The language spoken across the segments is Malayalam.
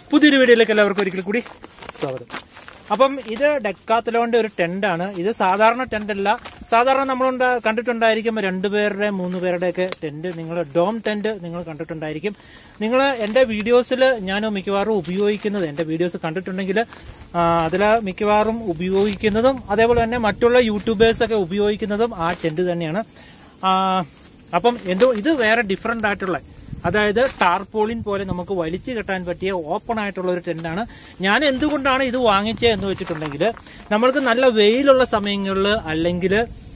പുതിയൊരു വീഡിയോയിലേക്ക് എല്ലാവർക്കും ഒരിക്കൽ കൂടി സ്വാഗതം അപ്പം ഇത് ഡെക്കാത്തലോന്റെ ഒരു ടെന്റ് ആണ് ഇത് സാധാരണ ടെന്റ് അല്ല സാധാരണ നമ്മളുണ്ട് കണ്ടിട്ടുണ്ടായിരിക്കും രണ്ടുപേരുടെ മൂന്ന് പേരുടെ ഒക്കെ ടെന്റ് നിങ്ങൾ ഡോം ടെന്റ് നിങ്ങൾ കണ്ടിട്ടുണ്ടായിരിക്കും നിങ്ങൾ എന്റെ വീഡിയോസിൽ ഞാൻ മിക്കവാറും ഉപയോഗിക്കുന്നത് എന്റെ വീഡിയോസ് കണ്ടിട്ടുണ്ടെങ്കിൽ അതിൽ മിക്കവാറും ഉപയോഗിക്കുന്നതും അതേപോലെ തന്നെ മറ്റുള്ള യൂട്യൂബേഴ്സ് ഒക്കെ ഉപയോഗിക്കുന്നതും ആ ടെന്റ് തന്നെയാണ് ആ, അപ്പം എന്തോ ഇത് വേറെ ഡിഫറെന്റ് ആയിട്ടുള്ള അതായത് ടാർപോളിൻ പോലെ നമുക്ക് വലിച്ചു കെട്ടാൻ പറ്റിയ ഓപ്പൺ ആയിട്ടുള്ള ഒരു ടെന്റാണ് ഞാൻ എന്തുകൊണ്ടാണ് ഇത് വാങ്ങിച്ചത് എന്ന് വെച്ചിട്ടുണ്ടെങ്കിൽ നമ്മൾക്ക് നല്ല വെയിലുള്ള സമയങ്ങളിൽ അല്ലെങ്കിൽ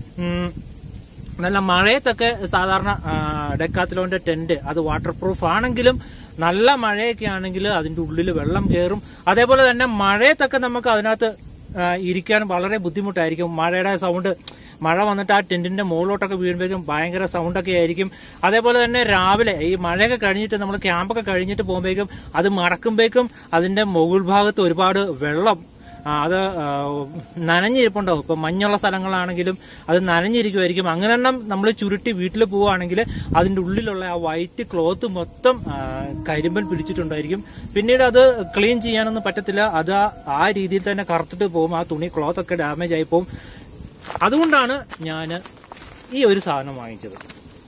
നല്ല മഴയത്തൊക്കെ സാധാരണ ഡെക്കാത്തിലോന്റെ ടെന്റ് അത് വാട്ടർ പ്രൂഫ് ആണെങ്കിലും നല്ല മഴയൊക്കെ ആണെങ്കിൽ അതിന്റെ ഉള്ളിൽ വെള്ളം കയറും അതേപോലെ തന്നെ മഴയത്തൊക്കെ നമുക്ക് അതിനകത്ത് ആ, ഇരിക്കാൻ വളരെ ബുദ്ധിമുട്ടായിരിക്കും മഴയുടെ സൗണ്ട് മഴ വന്നിട്ട് ആ ടെന്റിന്റെ മുകളിലോട്ടൊക്കെ വീഴുമ്പോഴേക്കും ഭയങ്കര സൗണ്ടൊക്കെ ആയിരിക്കും അതേപോലെ തന്നെ രാവിലെ ഈ മഴയൊക്കെ കഴിഞ്ഞിട്ട് നമ്മൾ ക്യാമ്പൊക്കെ കഴിഞ്ഞിട്ട് പോകുമ്പോഴേക്കും അത് മടക്കുമ്പോഴേക്കും അതിന്റെ മുകൾ ഭാഗത്ത് ഒരുപാട് വെള്ളം ആ, അത് ആ, നനഞ്ഞിരിപ്പുണ്ടാവും ഇപ്പൊ മഞ്ഞുള്ള സ്ഥലങ്ങളാണെങ്കിലും അത് നനഞ്ഞിരിക്കുമായിരിക്കും അങ്ങനെ എണ്ണം നമ്മൾ ചുരുട്ടി വീട്ടിൽ പോവുകയാണെങ്കിൽ അതിന്റെ ഉള്ളിലുള്ള ആ വൈറ്റ് ക്ലോത്ത് മൊത്തം ആ, കരിമ്പൻ പിടിച്ചിട്ടുണ്ടായിരിക്കും പിന്നീട് അത് ക്ലീൻ ചെയ്യാനൊന്നും പറ്റത്തില്ല അത് ആ- ആ രീതിയിൽ തന്നെ കറുത്തിട്ട് പോകും ആ തുണി ക്ലോത്ത് ഒക്കെ ഡാമേജ് ആയി പോകും അതുകൊണ്ടാണ് ഞാൻ ഈ ഒരു സാധനം വാങ്ങിച്ചത്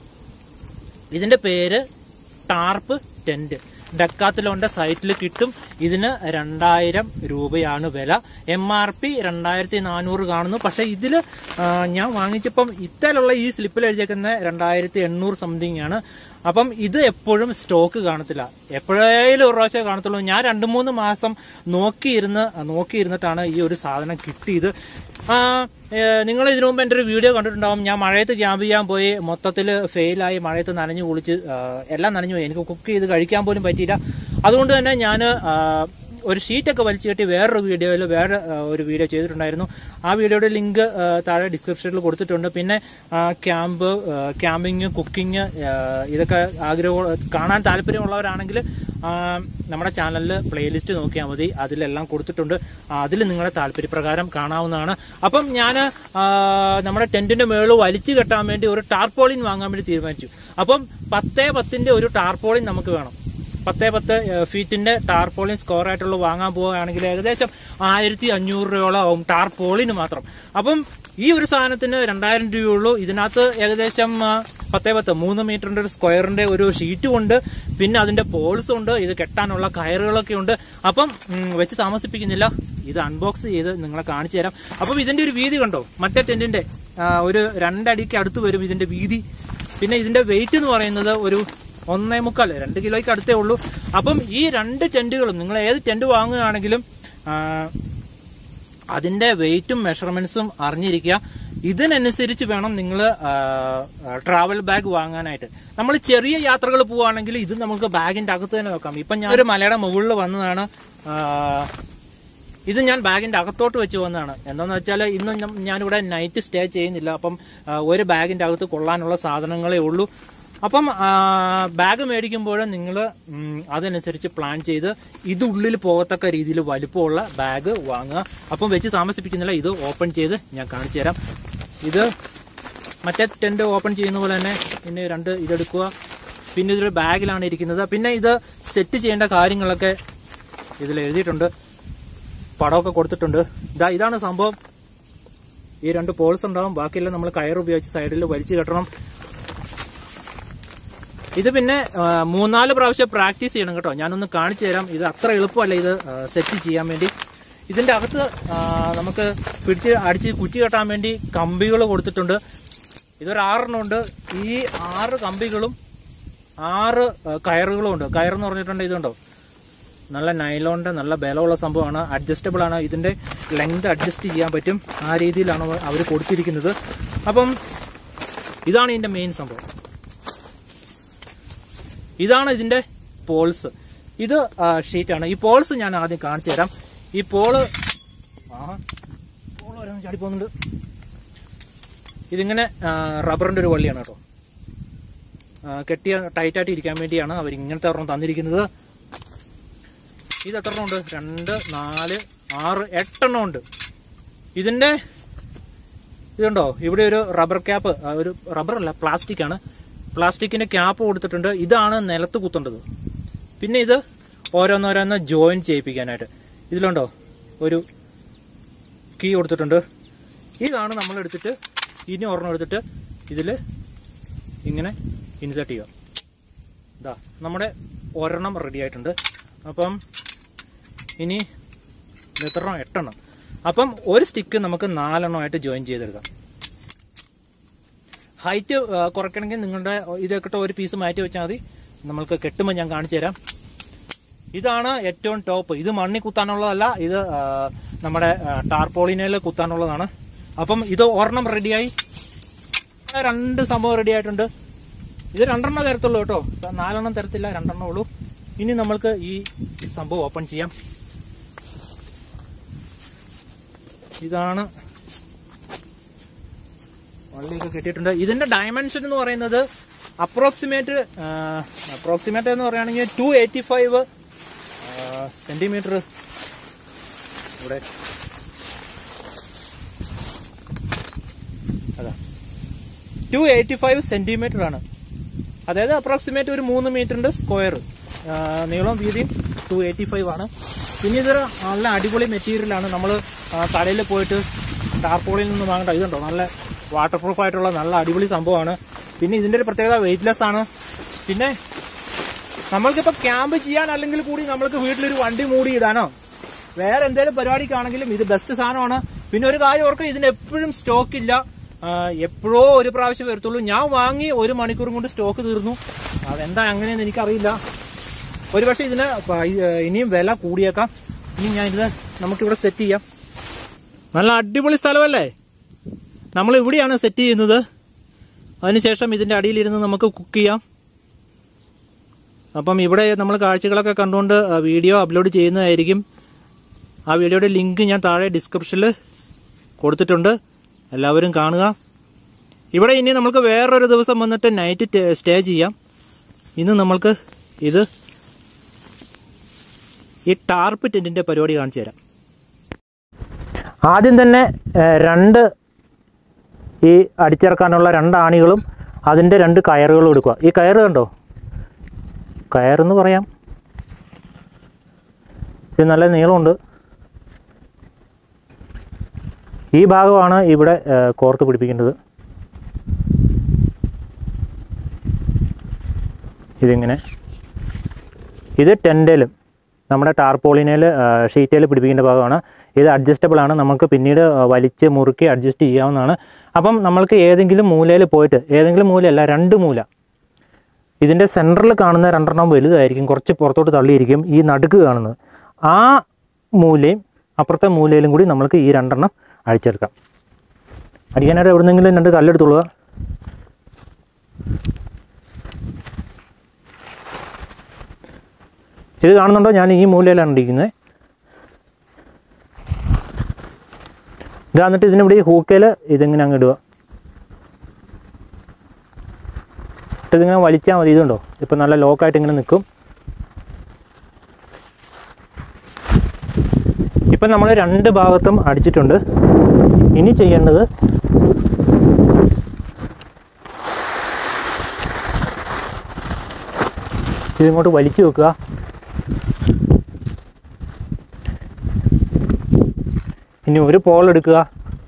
ഇതിന്റെ പേര് ടാർപ്പ് ടെന്റ് ഡക്കാത്തിലോന്റെ സൈറ്റിൽ കിട്ടും ഇതിന് രണ്ടായിരം രൂപയാണ് വില എം ആർ പി രണ്ടായിരത്തി നാനൂറ് കാണുന്നു പക്ഷെ ഇതില് ആ, ഞാൻ വാങ്ങിച്ചപ്പം ഇത്തരമുള്ള ഈ സ്ലിപ്പിൽ എഴുതിയേക്കുന്ന രണ്ടായിരത്തി എണ്ണൂറ് സംതിങ് ആണ് അപ്പം ഇത് എപ്പോഴും സ്റ്റോക്ക് കാണത്തില്ല എപ്പോഴേലും ഒരു പ്രാവശ്യമേ കാണത്തുള്ളൂ ഞാൻ രണ്ടു മൂന്ന് മാസം നോക്കിയിരുന്ന് നോക്കിയിരുന്നിട്ടാണ് ഈ ഒരു സാധനം കിട്ടിയത് ആ, ഏ, നിങ്ങൾ ഇതിനു മുമ്പ് എൻ്റെ ഒരു വീഡിയോ കണ്ടിട്ടുണ്ടാവും ഞാൻ മഴയത്ത് ക്യാമ്പ് ചെയ്യാൻ പോയി മൊത്തത്തിൽ ഫെയിലായി മഴയത്ത് നനഞ്ഞു കുളിച്ച് ആ, എല്ലാം നനഞ്ഞു പോയി എനിക്ക് കുക്ക് ചെയ്ത് കഴിക്കാൻ പോലും പറ്റിയില്ല അതുകൊണ്ട് തന്നെ ഞാൻ ഒരു ഷീറ്റൊക്കെ വലിച്ചു കെട്ടി വേറൊരു വീഡിയോയിൽ വേറെ ആ, ഒരു വീഡിയോ ചെയ്തിട്ടുണ്ടായിരുന്നു ആ വീഡിയോയുടെ ലിങ്ക് ആ, താഴെ ഡിസ്ക്രിപ്ഷനിൽ കൊടുത്തിട്ടുണ്ട് പിന്നെ ആ, ക്യാമ്പ് ആ, ക്യാമ്പിങ് കുക്കിംഗ് ആ, ഇതൊക്കെ ആഗ്രഹം കാണാൻ താല്പര്യമുള്ളവരാണെങ്കിൽ ആ, നമ്മുടെ ചാനലിൽ പ്ലേലിസ്റ്റ് നോക്കിയാൽ മതി അതിലെല്ലാം കൊടുത്തിട്ടുണ്ട് അതിൽ നിങ്ങളുടെ താല്പര്യപ്രകാരം കാണാവുന്നതാണ് അപ്പം ഞാൻ നമ്മുടെ ടെന്റിന്റെ മേളിൽ വലിച്ചു കെട്ടാൻ വേണ്ടി ഒരു ടാർപോളിൻ വാങ്ങാൻ വേണ്ടി തീരുമാനിച്ചു അപ്പം പത്തേ പത്തിന്റെ ഒരു ടാർപോളിൻ നമുക്ക് വേണം പത്തേ പത്ത് ഏഹ്, ഫീറ്റിന്റെ ടാർപോളിൻ സ്കോർ ആയിട്ടുള്ള വാങ്ങാൻ പോവുകയാണെങ്കിൽ ഏകദേശം ആയിരത്തി അഞ്ഞൂറ് രൂപയോളം ആവും ടാർപോളിന് മാത്രം അപ്പം ഈ ഒരു സാധനത്തിന് രണ്ടായിരം രൂപയുള്ളൂ ഇതിനകത്ത് ഏകദേശം ആ, പത്തേ പത്ത് മൂന്ന് മീറ്ററിന്റെ ഒരു സ്ക്വയറിന്റെ ഒരു ഷീറ്റും ഉണ്ട് പിന്നെ അതിന്റെ പോൾസും ഉണ്ട് ഇത് കെട്ടാനുള്ള കയറുകളൊക്കെ ഉണ്ട് അപ്പം ഉം, വെച്ച് താമസിപ്പിക്കുന്നില്ല ഇത് അൺബോക്സ് ചെയ്ത് നിങ്ങളെ കാണിച്ചു തരാം അപ്പം ഇതിന്റെ ഒരു വീതി കണ്ടോ മറ്റേ ടെന്റിന്റെ ആ, ഒരു രണ്ടടിക്ക് അടുത്ത് വരും ഇതിന്റെ വീതി പിന്നെ ഇതിന്റെ വെയിറ്റ് എന്ന് പറയുന്നത് ഒരു ഒന്നേ മുക്കാൽ രണ്ട് കിലോയ്ക്ക് അടുത്തേ ഉള്ളൂ അപ്പം ഈ രണ്ട് ടെന്റുകളും നിങ്ങൾ ഏത് ടെന്റ് വാങ്ങുകയാണെങ്കിലും ആ, അതിന്റെ വെയിറ്റും മെഷർമെന്റ്സും അറിഞ്ഞിരിക്കുക ഇതിനനുസരിച്ച് വേണം നിങ്ങൾ ട്രാവൽ ബാഗ് വാങ്ങാനായിട്ട് നമ്മൾ ചെറിയ യാത്രകൾ പോവുകയാണെങ്കിൽ ഇത് നമുക്ക് ബാഗിന്റെ അകത്ത് തന്നെ വെക്കാം ഇപ്പം ഞാൻ ഒരു മലയുടെ മുകളിൽ വന്നതാണ് ആ, ഇത് ഞാൻ ബാഗിന്റെ അകത്തോട്ട് വെച്ച് വന്നതാണ് എന്താന്ന് വെച്ചാൽ ഇന്ന് ഞ- ഞാനിവിടെ നൈറ്റ് സ്റ്റേ ചെയ്യുന്നില്ല അപ്പം ആ, ഒരു ബാഗിന്റെ അകത്ത് കൊള്ളാനുള്ള സാധനങ്ങളേ ഉള്ളൂ അപ്പം ആ, ബാഗ് മേടിക്കുമ്പോൾ നിങ്ങൾ അതനുസരിച്ച് പ്ലാൻ ചെയ്ത് ഇത് ഉള്ളിൽ പോകത്തക്ക രീതിയിൽ വലിപ്പമുള്ള ബാഗ് വാങ്ങുക അപ്പം വെച്ച് താമസിപ്പിക്കുന്നില്ല ഇത് ഓപ്പൺ ചെയ്ത് ഞാൻ കാണിച്ചു തരാം ഇത് മറ്റേ ടെന്റ് ഓപ്പൺ ചെയ്യുന്ന പോലെ തന്നെ പിന്നെ രണ്ട് ഇതെടുക്കുക പിന്നെ ഇതൊരു ബാഗിലാണ് ഇരിക്കുന്നത് പിന്നെ ഇത് സെറ്റ് ചെയ്യേണ്ട കാര്യങ്ങളൊക്കെ ഇതിൽ എഴുതിയിട്ടുണ്ട് പടമൊക്കെ കൊടുത്തിട്ടുണ്ട് ഇതാ ഇതാണ് സംഭവം ഈ രണ്ട് പോൾസ് ഉണ്ടാവും ബാക്കിയെല്ലാം നമ്മൾ കയർ ഉപയോഗിച്ച് സൈഡിൽ വലിച്ചു കെട്ടണം ഇത് പിന്നെ ആ, മൂന്നാല് പ്രാവശ്യം പ്രാക്ടീസ് ചെയ്യണം കേട്ടോ ഞാനൊന്ന് കാണിച്ചു തരാം ഇത് അത്ര എളുപ്പമല്ല ഇത് സെറ്റ് ചെയ്യാൻ വേണ്ടി ഇതിന്റെ അകത്ത് ആ, നമുക്ക് പിടിച്ച് അടിച്ച് കുറ്റി കെട്ടാൻ വേണ്ടി കമ്പികൾ കൊടുത്തിട്ടുണ്ട് ഇതൊരു ആറെണ്ണം ഉണ്ട് ഈ ആറ് കമ്പികളും ആറ് ആ, കയറുകളും ഉണ്ട് കയറെന്ന് പറഞ്ഞിട്ടുണ്ട് ഇതുണ്ടോ നല്ല നൈലോണിന്റെ നല്ല ബലമുള്ള സംഭവമാണ് അഡ്ജസ്റ്റബിൾ ആണ് ഇതിന്റെ ലെങ്ത് അഡ്ജസ്റ്റ് ചെയ്യാൻ പറ്റും ആ രീതിയിലാണ് അവർ കൊടുത്തിരിക്കുന്നത് അപ്പം ഇതാണ് ഇതിന്റെ മെയിൻ സംഭവം ഇതാണ് ഇതിന്റെ പോൾസ് ഇത് ഷീറ്റാണ് ഈ പോൾസ് ഞാൻ ആദ്യം കാണിച്ചു തരാം ഈ പോള് ആ പോള് ഓരോന്ന് ചാടി പോകുന്നുണ്ട് ഇതിങ്ങനെ ആ, റബ്ബറിന്റെ ഒരു വള്ളിയാണ് കേട്ടോ ആ, കെട്ടിയ ടൈറ്റായിട്ട് ഇരിക്കാൻ വേണ്ടിയാണ് അവർ ഇങ്ങനത്തെ ഒരെണ്ണം തന്നിരിക്കുന്നത് ഇത് എത്ര എണ്ണം ഉണ്ട് രണ്ട് നാല് ആറ് എട്ടെണ്ണം ഉണ്ട് ഇതിന്റെ ഇതുണ്ടോ ഇവിടെ ഒരു റബ്ബർ ക്യാപ്പ് ഒരു റബ്ബർ അല്ല പ്ലാസ്റ്റിക് ആണ് പ്ലാസ്റ്റിക്കിന്റെ ക്യാപ്പ് കൊടുത്തിട്ടുണ്ട് ഇതാണ് നിലത്ത് കുത്തേണ്ടത് പിന്നെ ഇത് ഓരോന്നോരോന്ന് ജോയിൻ ചെയ്യിപ്പിക്കാനായിട്ട് ഇതിലുണ്ടോ ഒരു കീ കൊടുത്തിട്ടുണ്ട് ഇതാണ് നമ്മൾ എടുത്തിട്ട് ഇനി ഒരെണ്ണം എടുത്തിട്ട് ഇതിൽ ഇങ്ങനെ ഇൻസേർട്ട് ചെയ്യുക ഇതാ നമ്മുടെ ഒരെണ്ണം റെഡി ആയിട്ടുണ്ട് അപ്പം ഇനി ഇത് എത്രണ്ണം എട്ടെണ്ണം അപ്പം ഒരു സ്റ്റിക്ക് നമുക്ക് നാലെണ്ണമായിട്ട് ജോയിൻ ചെയ്തെടുക്കാം ഹൈറ്റ് കുറയ്ക്കണമെങ്കിൽ നിങ്ങളുടെ ഇതൊക്കെ ഒരു പീസ് മാറ്റി വെച്ചാൽ മതി നമ്മൾക്ക് കെട്ടുമ്പോൾ ഞാൻ കാണിച്ചു തരാം ഇതാണ് ഏറ്റവും ടോപ്പ് ഇത് മണ്ണി കുത്താനുള്ളതല്ല ഇത് ആ, നമ്മുടെ ടാർപോളിനയിൽ കുത്താനുള്ളതാണ് അപ്പം ഇത് ഒരെണ്ണം റെഡിയായി രണ്ട് സംഭവം റെഡി ആയിട്ടുണ്ട് ഇത് രണ്ടെണ്ണം തരത്തുള്ളൂ കേട്ടോ നാലെണ്ണം തരത്തില്ല രണ്ടെണ്ണം ഉള്ളൂ ഇനി നമ്മൾക്ക് ഈ സംഭവം ഓപ്പൺ ചെയ്യാം ഇതാണ് വള്ളിയൊക്കെ കെട്ടിയിട്ടുണ്ട് ഇതിന്റെ ഡയമെൻഷൻ എന്ന് പറയുന്നത് അപ്രോക്സിമേറ്റ് അപ്രോക്സിമേറ്റ് എന്ന് പറയുകയാണെങ്കിൽ ടു എയ്റ്റി ഫൈവ് സെന്റിമീറ്റർ ഇവിടെ അതാ ടു എയ്റ്റി ഫൈവ് സെന്റിമീറ്റർ ആണ് അതായത് അപ്രോക്സിമേറ്റ് ഒരു മൂന്ന് മീറ്ററിന്റെ സ്ക്വയർ നീളം വീതിയും ടു എയ്റ്റി ഫൈവ് ആണ് പിന്നെ ഇതൊരു നല്ല അടിപൊളി മെറ്റീരിയലാണ് നമ്മൾ കടയിൽ പോയിട്ട് ടാർപോളിൽ നിന്ന് വാങ്ങേണ്ട ഇതുണ്ടോ നല്ല വാട്ടർ പ്രൂഫ് ആയിട്ടുള്ള നല്ല അടിപൊളി സംഭവമാണ് പിന്നെ ഇതിന്റെ ഒരു പ്രത്യേകത വെയിറ്റ്ലെസ് ആണ് പിന്നെ നമ്മൾക്കിപ്പോ ക്യാമ്പ് ചെയ്യാൻ അല്ലെങ്കിൽ കൂടി നമ്മൾക്ക് വീട്ടിലൊരു വണ്ടി മൂടി ഇടാനോ വേറെ എന്തെങ്കിലും പരിപാടിക്കാണെങ്കിലും ഇത് ബെസ്റ്റ് സാധനമാണ് പിന്നെ ഒരു കാര്യം ഓർക്കുക ഇതിന് എപ്പോഴും സ്റ്റോക്ക് ഇല്ല ആ, എപ്പോഴോ ഒരു പ്രാവശ്യം വരത്തുള്ളൂ ഞാൻ വാങ്ങി ഒരു മണിക്കൂറും കൊണ്ട് സ്റ്റോക്ക് തീർന്നു അതെന്താ അങ്ങനെയെന്ന് എനിക്കറിയില്ല ഒരുപക്ഷെ ഇതിന് പ- ഈ- ഇനിയും വില കൂടിയേക്കാം ഇനി ഞാൻ ഇത് നമുക്കിവിടെ സെറ്റ് ചെയ്യാം നല്ല അടിപൊളി സ്ഥലമല്ലേ നമ്മൾ ഇവിടെയാണ് സെറ്റ് ചെയ്യുന്നത് അതിനുശേഷം ഇതിന്റെ അടിയിലിരുന്ന് നമുക്ക് കുക്ക് ചെയ്യാം അപ്പം ഇവിടെ നമ്മൾ കാഴ്ചകളൊക്കെ കണ്ടുകൊണ്ട് ആ, വീഡിയോ അപ്ലോഡ് ചെയ്യുന്നതായിരിക്കും ആ വീഡിയോയുടെ ലിങ്ക് ഞാൻ താഴെ ഡിസ്ക്രിപ്ഷനിൽ കൊടുത്തിട്ടുണ്ട് എല്ലാവരും കാണുക ഇവിടെ ഇനി നമുക്ക് വേറൊരു ദിവസം വന്നിട്ട് നൈറ്റ് സ്റ്റേ ചെയ്യാം ഇന്ന് നമ്മൾക്ക് ഇത് ഈ ടാർപ്പ് ടെൻറ്റിൻ്റെ പരിപാടി കാണിച്ചു തരാം ആദ്യം തന്നെ ഏഹ്, രണ്ട് ഈ അടിച്ചിറക്കാനുള്ള രണ്ട് ആണികളും അതിൻ്റെ രണ്ട് കയറുകളും എടുക്കുക ഈ കയറ് കണ്ടോ കയറെന്ന് പറയാം ഇത് നല്ല നീളമുണ്ട് ഈ ഭാഗമാണ് ഇവിടെ ഏഹ്, കോർത്ത് പിടിപ്പിക്കേണ്ടത് ഇതിങ്ങനെ ഇത് ടെൻഡേലും നമ്മുടെ ടാർപോളിനയിൽ ഷീറ്റയിൽ പിടിപ്പിക്കേണ്ട ഭാഗമാണ് ഇത് അഡ്ജസ്റ്റബിൾ ആണ് നമുക്ക് പിന്നീട് ആ, വലിച്ച് മുറുക്കി അഡ്ജസ്റ്റ് ചെയ്യാവുന്നതാണ് അപ്പം നമ്മൾക്ക് ഏതെങ്കിലും മൂലയിൽ പോയിട്ട് ഏതെങ്കിലും മൂലയല്ല രണ്ട് മൂല ഇതിൻ്റെ സെൻറ്ററിൽ കാണുന്ന രണ്ടെണ്ണം വലുതായിരിക്കും കുറച്ച് പുറത്തോട്ട് തള്ളിയിരിക്കും ഈ നടുക്ക് കാണുന്നത് ആ മൂലയും അപ്പുറത്തെ മൂലയിലും കൂടി നമ്മൾക്ക് ഈ രണ്ടെണ്ണം അഴിച്ചെടുക്കാം അടിക്കാനായിട്ട് എവിടുന്നെങ്കിലും രണ്ട് കല്ലെടുത്തുള്ളുക ഇത് കാണുന്നുണ്ടോ ഞാൻ ഈ മൂലയിലാണ് ഇരിക്കുന്നത് ഇത് എന്നിട്ട് ഇതിനിവിടെ ഈ ഹൂക്കയിൽ ഇതിങ്ങനെ അങ്ങ് ഇടുക എന്നിട്ട് ഇതിങ്ങനെ വലിച്ചാൽ മതി ഇതുണ്ടോ ഇപ്പം നല്ല ലോക്കായിട്ട് ഇങ്ങനെ നിൽക്കും ഇപ്പം നമ്മൾ രണ്ട് ഭാഗത്തും അടിച്ചിട്ടുണ്ട് ഇനി ചെയ്യേണ്ടത് ഇതിങ്ങോട്ട് വലിച്ചു വെക്കുക ഇനി ഒരു പോൾ എടുക്കുക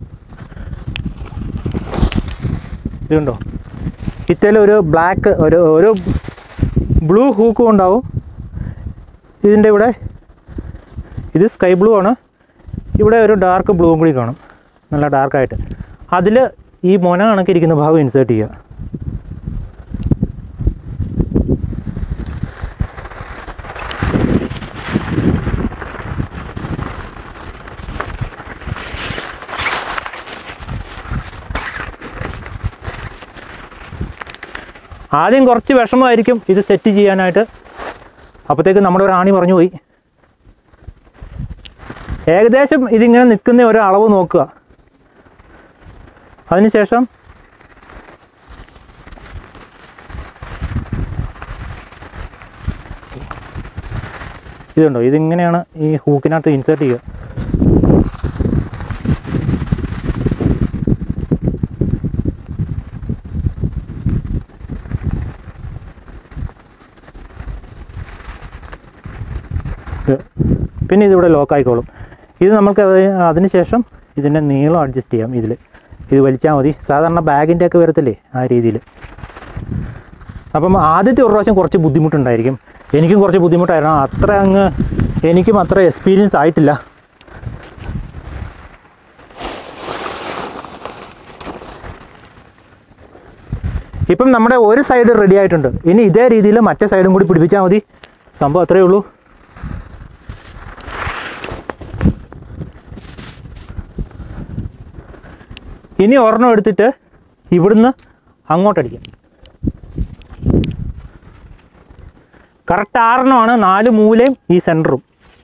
ഇതുണ്ടോ ഇത്തരം ഒരു ബ്ലാക്ക് ഒരു ഒരു ബ്ലൂ ഹൂക്കും ഉണ്ടാവും ഇതിൻ്റെ ഇവിടെ ഇത് സ്കൈ ബ്ലൂ ആണ് ഇവിടെ ഒരു ഡാർക്ക് ബ്ലൂവും കൂടി കാണും നല്ല ഡാർക്കായിട്ട് അതിൽ ഈ മൊന കണക്കിരിക്കുന്ന ഭാഗം ഇൻസേർട്ട് ചെയ്യുക ആദ്യം കുറച്ച് വിഷമമായിരിക്കും ഇത് സെറ്റ് ചെയ്യാനായിട്ട് അപ്പോഴത്തേക്ക് നമ്മുടെ ഒരു ആണി പറഞ്ഞു പോയി ഏകദേശം ഇതിങ്ങനെ നിൽക്കുന്ന ഒരു അളവ് നോക്കുക അതിനുശേഷം ഇതുണ്ടോ ഇതിങ്ങനെയാണ് ഈ ഹൂക്കിനകത്ത് ഇൻസേർട്ട് ചെയ്യുക ഇത്. പിന്നെ ഇതിവിടെ ലോക്ക് ആയിക്കോളും ഇത് നമുക്ക് അത് അതിന് ശേഷം ഇതിൻ്റെ നീളം അഡ്ജസ്റ്റ് ചെയ്യാം ഇതിൽ ഇത് വലിച്ചാൽ മതി സാധാരണ ബാഗിൻ്റെ ഒക്കെ വരത്തില്ലേ ആ രീതിയിൽ അപ്പം ആദ്യത്തെ ഒരു പ്രാവശ്യം കുറച്ച് ബുദ്ധിമുട്ടുണ്ടായിരിക്കും എനിക്കും കുറച്ച് ബുദ്ധിമുട്ടായിരുന്നു അത്ര അങ്ങ് എനിക്കും അത്ര എക്സ്പീരിയൻസ് ആയിട്ടില്ല ഇപ്പം നമ്മുടെ ഒരു സൈഡ് റെഡി ആയിട്ടുണ്ട് ഇനി ഇതേ രീതിയിൽ മറ്റേ സൈഡും കൂടി പിടിപ്പിച്ചാൽ മതി സംഭവം അത്രയേ ഉള്ളൂ ഇനി ഒരെണ്ണം എടുത്തിട്ട് ഇവിടുന്ന് അങ്ങോട്ടടിക്കാം കറക്റ്റ് ആറെണ്ണമാണ് നാല് മൂലയും ഈ സെൻറ്ററും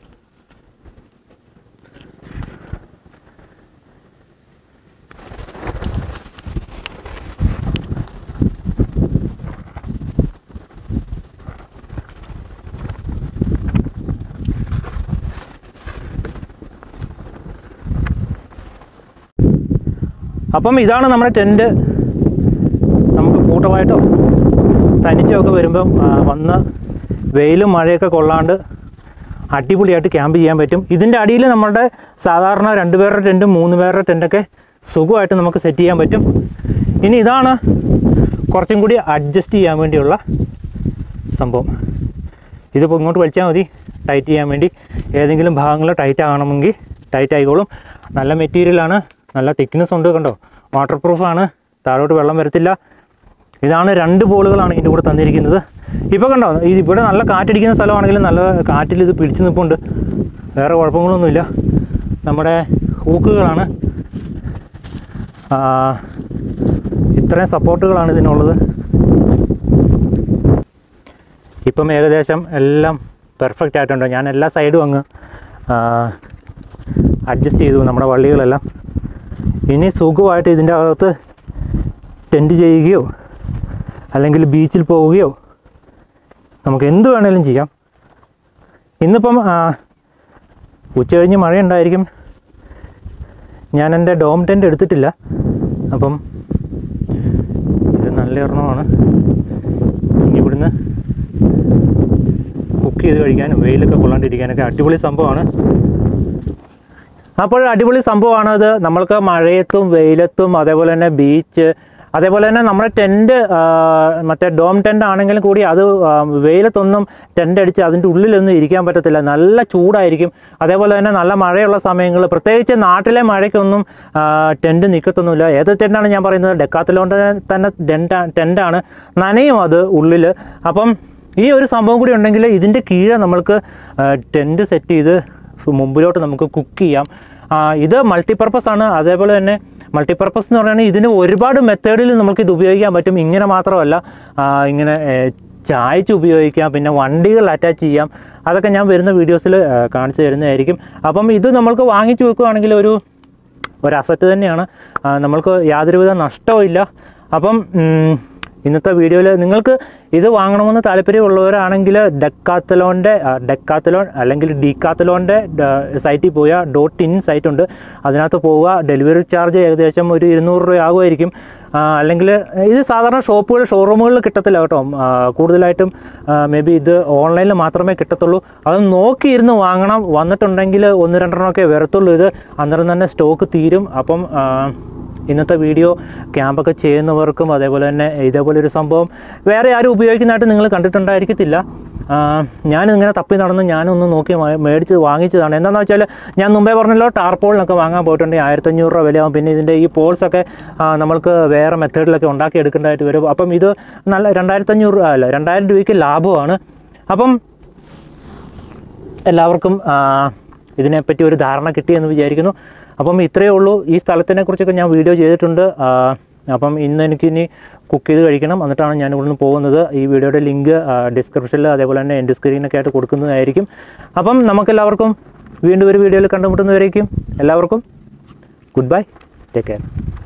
അപ്പം ഇതാണ് നമ്മുടെ ടെൻറ്റ് നമുക്ക് കൂട്ടമായിട്ടോ തനിച്ചോ ഒക്കെ വരുമ്പം ആ, വന്ന് വെയിലും മഴയൊക്കെ കൊള്ളാണ്ട് അടിപൊളിയായിട്ട് ക്യാമ്പ് ചെയ്യാൻ പറ്റും ഇതിൻ്റെ അടിയിൽ നമ്മുടെ സാധാരണ രണ്ട് പേരുടെ ടെൻറ്റും മൂന്ന് പേരുടെ ടെൻറ്റൊക്കെ സുഖമായിട്ട് നമുക്ക് സെറ്റ് ചെയ്യാൻ പറ്റും ഇനി ഇതാണ് കുറച്ചും കൂടി അഡ്ജസ്റ്റ് ചെയ്യാൻ വേണ്ടിയുള്ള സംഭവം ഇതിപ്പോൾ ഇങ്ങോട്ട് വലിച്ചാൽ മതി ടൈറ്റ് ചെയ്യാൻ വേണ്ടി ഏതെങ്കിലും ഭാഗങ്ങൾ ടൈറ്റ് ആകണമെങ്കിൽ ടൈറ്റ് ആയിക്കോളും നല്ല മെറ്റീരിയലാണ് നല്ല തിക്നെസ് ഉണ്ട് കണ്ടോ വാട്ടർ പ്രൂഫാണ് താഴോട്ട് വെള്ളം വരത്തില്ല ഇതാണ് രണ്ട് ബോളുകളാണ് ഇതിൻ്റെ കൂടെ തന്നിരിക്കുന്നത് ഇപ്പോൾ കണ്ടോ ഇത് ഇവിടെ നല്ല കാറ്റടിക്കുന്ന സ്ഥലമാണെങ്കിലും നല്ല കാറ്റിൽ ഇത് പിടിച്ചു നിൽപ്പുണ്ട് വേറെ കുഴപ്പങ്ങളൊന്നുമില്ല നമ്മുടെ ഹൂക്കുകളാണ് ആ, ഇത്രയും സപ്പോർട്ടുകളാണ് ഇതിനുള്ളത് ഇപ്പം ഏകദേശം എല്ലാം പെർഫെക്റ്റ് ആയിട്ടുണ്ട് ഞാൻ എല്ലാ സൈഡും അങ്ങ് അഡ്ജസ്റ്റ് ചെയ്തു നമ്മുടെ വള്ളികളെല്ലാം ഇനി സുഖമായിട്ട് ഇതിൻ്റെ അകത്ത് ടെൻറ്റ് ചെയ്യുകയോ അല്ലെങ്കിൽ ബീച്ചിൽ പോവുകയോ നമുക്ക് എന്ത് വേണേലും ചെയ്യാം ഇന്നിപ്പം ആ, ഉച്ച കഴിഞ്ഞ് മഴയുണ്ടായിരിക്കും ഞാൻ എൻ്റെ ഡോം ടെൻറ്റ് എടുത്തിട്ടില്ല അപ്പം ഇത് നല്ല ഒരെണ്ണമാണ് ഇനി ഇവിടുന്ന് കുക്ക് ചെയ്ത് കഴിക്കാനും വെയിലൊക്കെ കൊള്ളാണ്ടിരിക്കാനൊക്കെ അടിപൊളി സംഭവമാണ് അപ്പോൾ അടിപൊളി സംഭവമാണ് അത് നമ്മൾക്ക് മഴയത്തും വെയിലത്തും അതേപോലെ തന്നെ ബീച്ച് അതേപോലെ തന്നെ നമ്മുടെ ടെൻറ്റ് മറ്റേ ഡോം ടെൻ്റ് ആണെങ്കിലും കൂടി അത് ആ, വെയിലത്തൊന്നും ടെൻ്റ് അടിച്ച് അതിൻ്റെ ഉള്ളിലൊന്നും ഇരിക്കാൻ പറ്റത്തില്ല നല്ല ചൂടായിരിക്കും അതേപോലെ തന്നെ നല്ല മഴയുള്ള സമയങ്ങൾ പ്രത്യേകിച്ച് നാട്ടിലെ മഴയ്ക്കൊന്നും ടെൻറ്റ് നിൽക്കത്തൊന്നുമില്ല ഏത് ടെൻ്റാണ് ഞാൻ പറയുന്നത് ഡെക്കാത്തിലോണ്ട് തന്നെ ടെൻ്റ് ടെൻ്റാണ് നനയും അത് ഉള്ളിൽ അപ്പം ഈ ഒരു സംഭവം കൂടി ഉണ്ടെങ്കിൽ ഇതിൻ്റെ കീഴെ നമ്മൾക്ക് ടെൻറ്റ് സെറ്റ് ചെയ്ത് മുമ്പിലോട്ട് നമുക്ക് കുക്ക് ചെയ്യാം ആ, ഇത് മൾട്ടിപ്പർപ്പസ് ആണ് അതേപോലെ തന്നെ മൾട്ടിപ്പർപ്പസ് എന്ന് പറയുന്നത് ഇതിന് ഒരുപാട് മെത്തേഡിൽ നമുക്ക് ഇത് ഉപയോഗിക്കാൻ പറ്റും ഇങ്ങനെ മാത്രമല്ല ആ, ഇങ്ങനെ ഏ, ചായച്ച് ഉപയോഗിക്കാം പിന്നെ വണ്ടികൾ അറ്റാച്ച് ചെയ്യാം അതൊക്കെ ഞാൻ വരുന്ന വീഡിയോസിൽ കാണിച്ചു തരുന്നതായിരിക്കും അപ്പം ഇത് നമ്മൾക്ക് വാങ്ങിച്ചു വെക്കുകയാണെങ്കിൽ ഒരു ഒരു അസറ്റ് തന്നെയാണ് ആ, നമ്മൾക്ക് യാതൊരുവിധ നഷ്ടവും ഇല്ല അപ്പം ഉം, ഇന്നത്തെ വീഡിയോയിൽ നിങ്ങൾക്ക് ഇത് വാങ്ങണമെന്ന് താല്പര്യമുള്ളവരാണെങ്കിൽ ഡെക്കാത്തലോൻ്റെ ഡെക്കാത്തലോൺ അല്ലെങ്കിൽ ഡീക്കാത്തലോൻ്റെ സൈറ്റിൽ പോയാൽ ഡോട്ട് ഇൻ സൈറ്റ് ഉണ്ട് അതിനകത്ത് പോവുക ഡെലിവറി ചാർജ് ഏകദേശം ഒരു ഇരുന്നൂറ് രൂപ ആകുമായിരിക്കും ആ, അല്ലെങ്കിൽ ഇത് സാധാരണ ഷോപ്പുകൾ ഷോറൂമുകളിൽ കിട്ടത്തില്ല കേട്ടോ ആ, കൂടുതലായിട്ടും മേ ബി ഇത് ഓൺലൈനിൽ മാത്രമേ കിട്ടത്തുള്ളൂ അത് നോക്കിയിരുന്ന് വാങ്ങണം വന്നിട്ടുണ്ടെങ്കിൽ ഒന്ന് രണ്ടെണ്ണമൊക്കെ വരത്തുള്ളൂ ഇത് അന്നേരം തന്നെ സ്റ്റോക്ക് തീരും അപ്പം ആ, ഇന്നത്തെ വീഡിയോ ക്യാമ്പൊക്കെ ചെയ്യുന്നവർക്കും അതേപോലെ തന്നെ ഇതേപോലെ ഒരു സംഭവം വേറെ ആരും ഉപയോഗിക്കുന്നതായിട്ട് നിങ്ങൾ കണ്ടിട്ടുണ്ടായിരിക്കത്തില്ല ആ, ഞാനിങ്ങനെ തപ്പി നടന്ന് ഞാനൊന്ന് നോക്കി മേ- മേടിച്ച് വാങ്ങിച്ചതാണ് എന്താണെന്ന് വെച്ചാൽ ഞാൻ മുമ്പേ പറഞ്ഞല്ലോ ടാർപോളിനൊക്കെ വാങ്ങാൻ പോയിട്ടുണ്ടെങ്കിൽ ആയിരത്തഞ്ഞൂറ് രൂപ വിലയാവും പിന്നെ ഇതിൻ്റെ ഈ പോൾസൊക്കെ ആ, നമ്മൾക്ക് വേറെ മെത്തേഡിലൊക്കെ ഉണ്ടാക്കി എടുക്കേണ്ടതായിട്ട് വരും അപ്പം ഇത് നല്ല രണ്ടായിരത്തഞ്ഞൂറ് രൂപ അല്ല രണ്ടായിരം രൂപയ്ക്ക് ലാഭമാണ് അപ്പം എല്ലാവർക്കും ആ, ഇതിനെപ്പറ്റി ഒരു ധാരണ കിട്ടിയെന്ന് വിചാരിക്കുന്നു അപ്പം ഇത്രയേ ഉള്ളൂ ഈ സ്ഥലത്തിനെ കുറിച്ചൊക്കെ ഞാൻ വീഡിയോ ചെയ്തിട്ടുണ്ട് ആ, അപ്പം ഇന്ന് എനിക്കിനി കുക്ക് ചെയ്ത് കഴിക്കണം എന്നിട്ടാണ് ഞാൻ ഇവിടുന്ന് പോകുന്നത് ഈ വീഡിയോയുടെ ലിങ്ക് ഡിസ്ക്രിപ്ഷനിൽ അതേപോലെ തന്നെ എൻ്റെ സ്ക്രീനൊക്കെ ആയിട്ട് കൊടുക്കുന്നതായിരിക്കും അപ്പം നമുക്കെല്ലാവർക്കും വീണ്ടും ഒരു വീഡിയോയിൽ കണ്ടുമുട്ടുന്നവരേക്കും എല്ലാവർക്കും ഗുഡ് ബൈ ടേക്ക് കെയർ